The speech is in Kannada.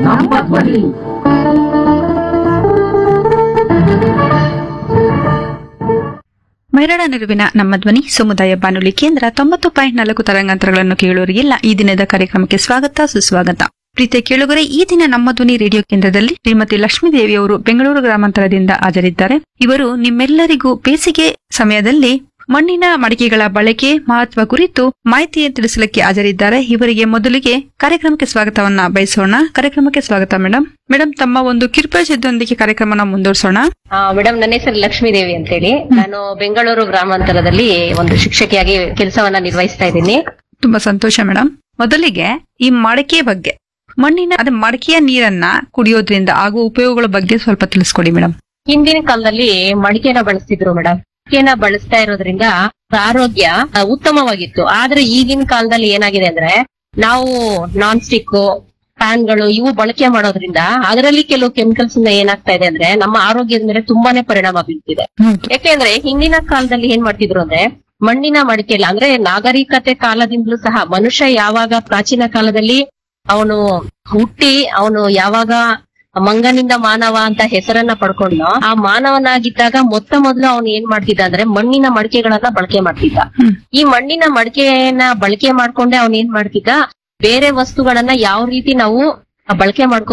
ನಮ್ಮ ಧ್ವನಿ ಮೈರಾಡ ನಿರುವಿನ ನಮ್ಮ ಧ್ವನಿ ಸಮುದಾಯ ಬಾನುಲಿ ಕೇಂದ್ರ ತೊಂಬತ್ತು ಪಾಯಿಂಟ್ ನಾಲ್ಕು ತರಂಗಾಂತರಗಳನ್ನು ಕೇಳುವವರಿಗೆಲ್ಲ ಈ ದಿನದ ಕಾರ್ಯಕ್ರಮಕ್ಕೆ ಸ್ವಾಗತ ಸುಸ್ವಾಗತ ಪ್ರೀತಿಯ ಕೇಳುಗರೆ ಈ ದಿನ ನಮ್ಮ ಧ್ವನಿ ರೇಡಿಯೋ ಕೇಂದ್ರದಲ್ಲಿ ಶ್ರೀಮತಿ ಲಕ್ಷ್ಮೀದೇವಿ ಅವರು ಬೆಂಗಳೂರು ಗ್ರಾಮಾಂತರದಿಂದ ಹಾಜರಿದ್ದಾರೆ ಇವರು ನಿಮ್ಮೆಲ್ಲರಿಗೂ ಬೇಸಿಗೆ ಸಮಯದಲ್ಲಿ ಮಣ್ಣಿನ ಮಡಿಕೆಗಳ ಬಳಕೆ ಮಹತ್ವ ಕುರಿತು ಮಾಹಿತಿಯನ್ನು ತಿಳಿಸಲಿಕ್ಕೆ ಹಾಜರಿದ್ದಾರೆ ಇವರಿಗೆ ಮೊದಲಿಗೆ ಕಾರ್ಯಕ್ರಮಕ್ಕೆ ಸ್ವಾಗತವನ್ನ ಬಯಸೋಣ ಕಾರ್ಯಕ್ರಮಕ್ಕೆ ಸ್ವಾಗತ ಮೇಡಮ್ ಮೇಡಮ್ ತಮ್ಮ ಒಂದು ಕಿರುಪರಿಚಯದೊಂದಿಗೆ ಕಾರ್ಯಕ್ರಮನ ಮುಂದುವರಿಸೋಣ ಮೇಡಮ್ ನನ್ನ ಹೆಸರು ಲಕ್ಷ್ಮೀದೇವಿ ಅಂತೇಳಿ ನಾನು ಬೆಂಗಳೂರು ಗ್ರಾಮಾಂತರದಲ್ಲಿ ಒಂದು ಶಿಕ್ಷಕಿಯಾಗಿ ಕೆಲಸವನ್ನ ನಿರ್ವಹಿಸ್ತಾ ಇದ್ದೀನಿ ತುಂಬಾ ಸಂತೋಷ ಮೇಡಮ್ ಮೊದಲಿಗೆ ಈ ಮಡಕೆ ಬಗ್ಗೆ ಮಣ್ಣಿನ ಅದೇ ಮಡಕೆಯ ನೀರನ್ನ ಕುಡಿಯೋದ್ರಿಂದ ಆಗುವ ಉಪಯೋಗಗಳ ಬಗ್ಗೆ ಸ್ವಲ್ಪ ತಿಳಿಸ್ಕೊಡಿ ಮೇಡಮ್ ಹಿಂದಿನ ಕಾಲದಲ್ಲಿ ಮಡಿಕೆನ ಬಳಸ್ತಿದ್ರು ಮೇಡಮ್ ಮಡಿಕೆನ ಬಳಸ್ತಾ ಇರೋದ್ರಿಂದ ಆರೋಗ್ಯ ಆ, ಉತ್ತಮವಾಗಿತ್ತು ಆದ್ರೆ ಈಗಿನ ಕಾಲದಲ್ಲಿ ಏನಾಗಿದೆ ಅಂದ್ರೆ ನಾವು ನಾನ್ ಸ್ಟಿಕ್ ಫ್ಯಾನ್ಗಳು ಇವು ಬಳಕೆ ಮಾಡೋದ್ರಿಂದ ಅದರಲ್ಲಿ ಕೆಲವು ಕೆಮಿಕಲ್ಸ್ ಇಂದ ಏನಾಗ್ತಾ ಇದೆ ಅಂದ್ರೆ ನಮ್ಮ ಆರೋಗ್ಯದ ಮೇಲೆ ತುಂಬಾನೇ ಪರಿಣಾಮ ಬೀಳ್ತಿದೆ ಯಾಕೆಂದ್ರೆ ಹಿಂದಿನ ಕಾಲದಲ್ಲಿ ಏನ್ ಮಾಡ್ತಿದ್ರು ಅಂದ್ರೆ ಮಣ್ಣಿನ ಮಡಿಕೆಲ್ಲ ಅಂದ್ರೆ ನಾಗರಿಕತೆ ಕಾಲದಿಂದಲೂ ಸಹ ಮನುಷ್ಯ ಯಾವಾಗ ಪ್ರಾಚೀನ ಕಾಲದಲ್ಲಿ ಅವನು ಹುಟ್ಟಿ ಅವನು ಯಾವಾಗ ಮಂಗನಿಂದ ಮಾನವ ಅಂತ ಹೆಸರನ್ನ ಪಡ್ಕೊಂಡು ಆ ಮಾನವನಾಗಿದ್ದಾಗ ಮೊತ್ತ ಮೊದಲು ಅವನು ಏನ್ ಮಾಡ್ತಿದ್ದ ಅಂದ್ರೆ ಮಣ್ಣಿನ ಮಡಿಕೆಗಳನ್ನ ಬಳಕೆ ಮಾಡ್ತಿದ್ದ ಹ್ಮ್. ಈ ಮಣ್ಣಿನ ಮಡಿಕೆಯನ್ನ ಬಳಕೆ ಮಾಡ್ಕೊಂಡೆ ಅವನ್ ಏನ್ ಮಾಡ್ತಿದ್ದ ಬೇರೆ ವಸ್ತುಗಳನ್ನ ಯಾವ ರೀತಿ ನಾವು ಬಳಕೆ ಮಾಡ್ಕೊ